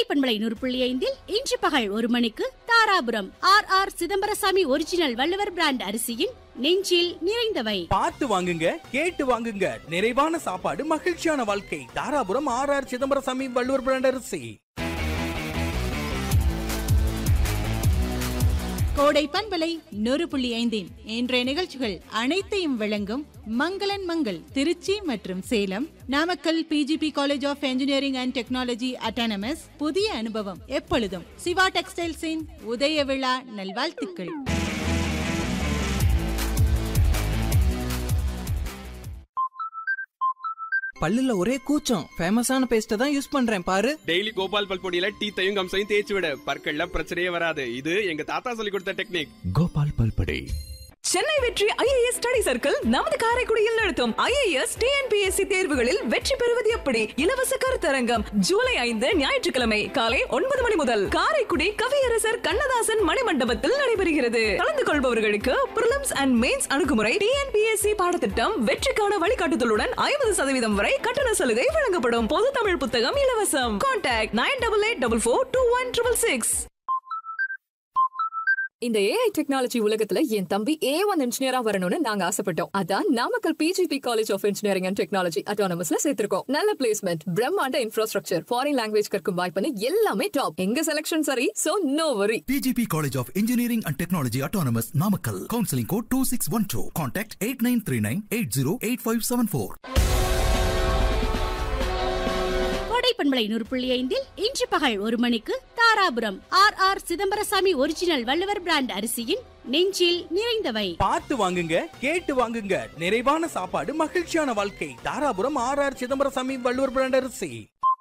பண்பலை நூறு புள்ளி ஐந்தில் இன்று பகல் ஒரு மணிக்கு Dharapuram R R Chidambarasamy original Valluvar brand அரிசியின் நெஞ்சில் நிறைந்தவை பார்த்து வாங்குங்க கேட்டு வாங்குங்க நிறைவான சாப்பாடு மகிழ்ச்சியான வாழ்க்கை Dharapuram R R Chidambarasamy Valluvar brand அரிசி கோடை பண்பலை நூறு புள்ளி ஐந்தின் இன்றைய நிகழ்ச்சிகள் அனைத்தையும் வழங்கும் மங்களன் மங்கள் திருச்சி மற்றும் Salem Namakkal PGP college of engineering and technology autonomous புதிய அனுபவம் எப்பொழுதும் சிவா டெக்ஸ்டைல்ஸின் உதய விழா நல்வாழ்த்துக்கள் பல்லுல ஒரே கூச்சம் ஃபேமஸான பேஸ்ட தான் யூஸ் பண்றேன் பாரு டெய்லி கோபால் பல் பொடியில டீத்தையும் கம்சையும் தேய்ச்சி விட பற்கள்ல பிரச்சனையே வராது இது எங்க தாத்தா சொல்லி கொடுத்த டெக்னிக் கோபால் பல்படை சென்னை வெற்றி ஐஏஎஸ் ஸ்டடி சர்க்கிள் நமது காரைக்குடியில் நடத்தும் ஐஏஎஸ் டிஎன்பிஎஸ்சி தேர்வுகளில் வெற்றி பெறுவது எப்படி இலவச கருத்தரங்கம் ஜூலை ஐந்து ஞாயிற்றுக்கிழமை காலை ஒன்பது மணி முதல் காரைக்குடி கவியரசர் கண்ணதாசன் மணிமண்டபத்தில் நடைபெறுகிறது கலந்து கொள்பவர்களுக்கு பிரிலிம்ஸ் அண்ட் மெயின்ஸ் அணுகுமுறை டிஎன்பிஎஸ்சி பாடத்திட்டம் வெற்றிக்கான வழிகாட்டுதலுடன் ஐம்பது சதவீதம் வரை கட்டண சலுகை வழங்கப்படும் பொது தமிழ் புத்தகம் இலவசம் contact nine double eight double four two one triple six இந்த ஏஐ டெக்னாலஜி உலகத்துல என் தம்பி ஏ ஒன் இன்ஜினியரா வரணும்னு நாங்க ஆசைப்பட்டோம் அதான் Namakkal PGP college of engineering and technology அட்டானமஸ்ல சேர்த்திருக்கோம் நல்ல பிளேஸ்மெண்ட் பிரம்மாண்ட இன்ஃப்ராஸ்ட்ரக்சர் ஃபாரின் லாங்குவேஜ் கற்கும் வாய்ப்புன்னு எல்லாமே டாப் எங்க செலக்ஷன் சரி so no worry PGP College of Engineering and Technology Autonomous Namakkal. Counseling code 2612. Contact 8939 808574. கோடை பண்பலை நூறு புள்ளி ஐந்தில் இன்று பகல் ஒரு மணிக்கு Dharapuram R R Chidambarasamy original Valluvar brand அரிசியின் நெஞ்சில் நிறைந்தவை பார்த்து வாங்குங்க கேட்டு வாங்குங்க நிறைவான சாப்பாடு மகிழ்ச்சியான வாழ்க்கை Dharapuram R R Chidambarasamy Valluvar brand அரிசி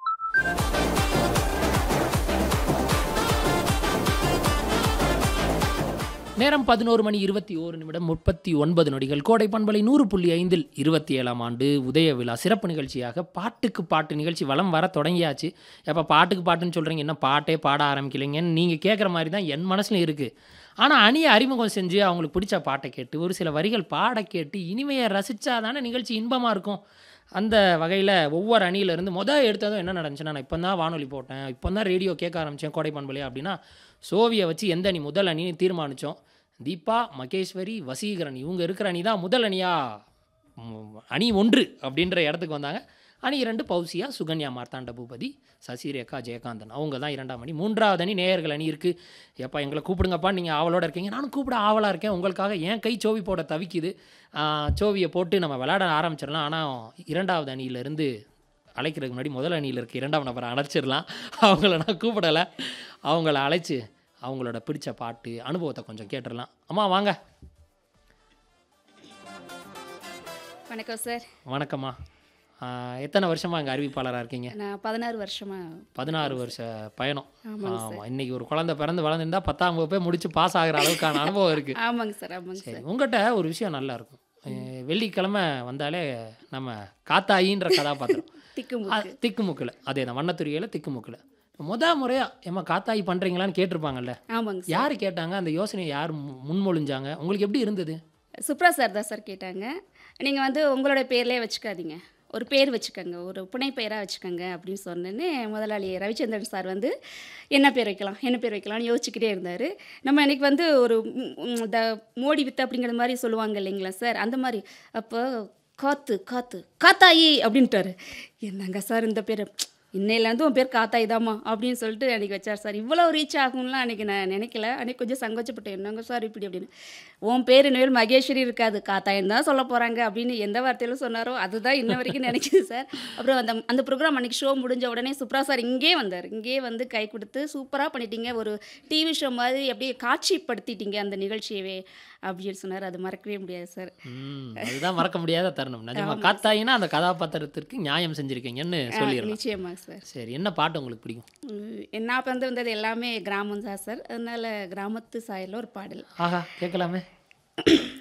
நேரம் பதினோரு மணி இருபத்தி ஓரு நிமிடம் முப்பத்தி ஒன்பது நொடிகள் கோடை பண்பலை நூறு புள்ளி ஐந்தில் இருபத்தி ஏழாம் ஆண்டு உதய விழா சிறப்பு நிகழ்ச்சியாக பாட்டுக்கு பாட்டு நிகழ்ச்சி வலம் வர தொடங்கியாச்சு எப்போ பாட்டுக்கு பாட்டுன்னு சொல்கிறீங்க என்ன பாட்டே பாட ஆரம்பிக்கலைங்கன்னு நீங்கள் கேட்குற மாதிரி தான் என் மனசுல இருக்குது ஆனால் அணியை அறிமுகம் செஞ்சு அவங்களுக்கு பிடிச்ச பாட்டை கேட்டு ஒரு சில வரிகள் பாட கேட்டு இனிமையை ரசித்தா தானே நிகழ்ச்சி இன்பமாக இருக்கும் அந்த வகையில் ஒவ்வொரு அணியிலேருந்து மொதல் எடுத்ததும் என்ன நடந்துச்சுன்னா நான் இப்போ தான் வானொலி போட்டேன் இப்போ தான் ரேடியோ கேட்க ஆரம்பித்தேன் கோடை பண்பலையா அப்படின்னா சோவியை வச்சு எந்த அணி முதல் அணின்னு தீர்மானித்தோம் தீபா மகேஸ்வரி வசீகரன் இவங்க இருக்கிற அணி தான் முதல் அணியா ம், அணி ஒன்று அப்படின்ற இடத்துக்கு வந்தாங்க அணி இரண்டு பௌசியா சுகன்யா மார்த்தாண்ட பூபதி சசிரேகா ஜெயகாந்தன் அவங்க தான் இரண்டாம் அணி மூன்றாவது அணி நேயர்கள் அணி இருக்குது எப்பா எங்களை கூப்பிடுங்கப்பா நீங்கள் ஆவலோட இருக்கீங்க நானும் கூப்பிட ஆவலாக இருக்கேன் உங்களுக்காக என் கை சோவி போட தவிக்குது ஆ, சோவியை போட்டு நம்ம விளையாட ஆரம்பிச்சிடலாம் ஆனால் இரண்டாவது அணியிலேருந்து அழைக்கிறதுக்கு முன்னாடி முதல் அணியில் இருக்க இரண்டாம் நபரை அழைச்சிடலாம் அவங்கள நான் கூப்பிடலை அவங்கள அழைச்சி அவங்களோட பிடிச்ச பாட்டு அனுபவத்தை கொஞ்சம் கேட்டுடலாம் அம்மா வாங்க வணக்கம் சார் வணக்கம்மா ஆ, எத்தனை வருஷமா அங்கே அறிவிப்பாளராக இருக்கீங்க நான் பதினாறு வருஷமா பதினாறு வருஷ பயணம் ஆமாங்க ஆமாம் இன்னைக்கு ஒரு குழந்தை பிறந்து வளர்ந்துருந்தா பத்தாம் வகுப்பே முடிச்சு பாஸ் ஆகிற அளவுக்கான அனுபவம் இருக்குது ஆமாங்க சார் ஆமாங்க சரி சார் உங்கள்கிட்ட ஒரு விஷயம் நல்லா இருக்கும் அஹ் வெள்ளிக்கிழமை வந்தாலே நம்ம காத்தாயின்ற கதாபாத்திரம் திக்குமுக்கு அ- திக்குமுக்கில் அதே தான் வண்ணத்துறையில் திக்குமுக்கில் முத முறையாக ஏம்மா காத்தாயி பண்ணுறீங்களான்னு கேட்டிருப்பாங்கல்ல ஆமாங்க சார் யார் கேட்டாங்க அந்த யோசனையை யார் மு- முன்மொழிஞ்சாங்க உங்களுக்கு எப்படி இருந்தது சுப்ரா சார் தான் சார் கேட்டாங்க நீங்கள் வந்து உங்களோட பேர்லேயே வச்சுக்காதீங்க ஒரு பேர் வச்சுக்கோங்க ஒரு புனை பெயராக வச்சுக்கோங்க அப்படின்னு சொன்னேன்னே முதலாளி ரவிச்சந்திரன் சார் வந்து என்ன பேர் வைக்கலாம் என்ன பேர் வைக்கலாம்னு யோசிச்சுக்கிட்டே இருந்தார் நம்ம இன்னைக்கு வந்து ஒரு ம், ம், இந்த மோடி வித்து அப்படிங்கிற மாதிரி சொல்லுவாங்க இல்லைங்களா சார் அந்த மாதிரி அப்போ காத்து காத்து காத்தாயி அப்படின்ட்டாரு என்னங்க சார் இந்த பேர் இன்னையிலேருந்து உன் பேர் காத்தாயி தாம்மா அப்படின்னு சொல்லிட்டு அன்றைக்கி வச்சார் சார் இவ்வளோ ரீச் ஆகும்லாம் அன்றைக்கி நான் நினைக்கல அன்றைக்கி கொஞ்சம் சங்கோச்சப்பட்டேன் என்னங்க சார் இப்படி அப்படின்னு உன் பேர் இனிமேல் மகேஸ்வரி இருக்காது காத்தாயின்னு தான் சொல்ல போகிறாங்க அப்படின்னு எந்த வார்த்தையிலும் சொன்னாரோ அதுதான் இன்ன வரைக்கும் நினைக்குது சார் அப்புறம் அந்த அந்த ப்ரோக்ராம் அன்றைக்கி ஷோ முடிஞ்ச உடனே சுப்ரா சார் இங்கே வந்தார் இங்கே வந்து கை கொடுத்து சூப்பராக பண்ணிட்டீங்க ஒரு டிவி ஷோ மாதிரி அப்படியே காட்சிப்படுத்திட்டீங்க அந்த நிகழ்ச்சியவே அப்படின்னு சொன்னார் அது மறக்கவே முடியாது சார் ம் அதுதான் மறக்க முடியாத தருணம் நிஜமா காத்தாயினா அந்த கதாபாத்திரத்திற்கு நியாயம் செஞ்சுருக்கீங்கன்னு சொல்லிடலாம் நிச்சயமா சார் சரி என்ன பாட்டு உங்களுக்கு பிடிக்கும் உம், நான் வந்து வந்தது எல்லாமே கிராமம் தான் சார் அதனால கிராமத்து சாயலில் ஒரு பாடல் ஆஹா கேட்கலாமே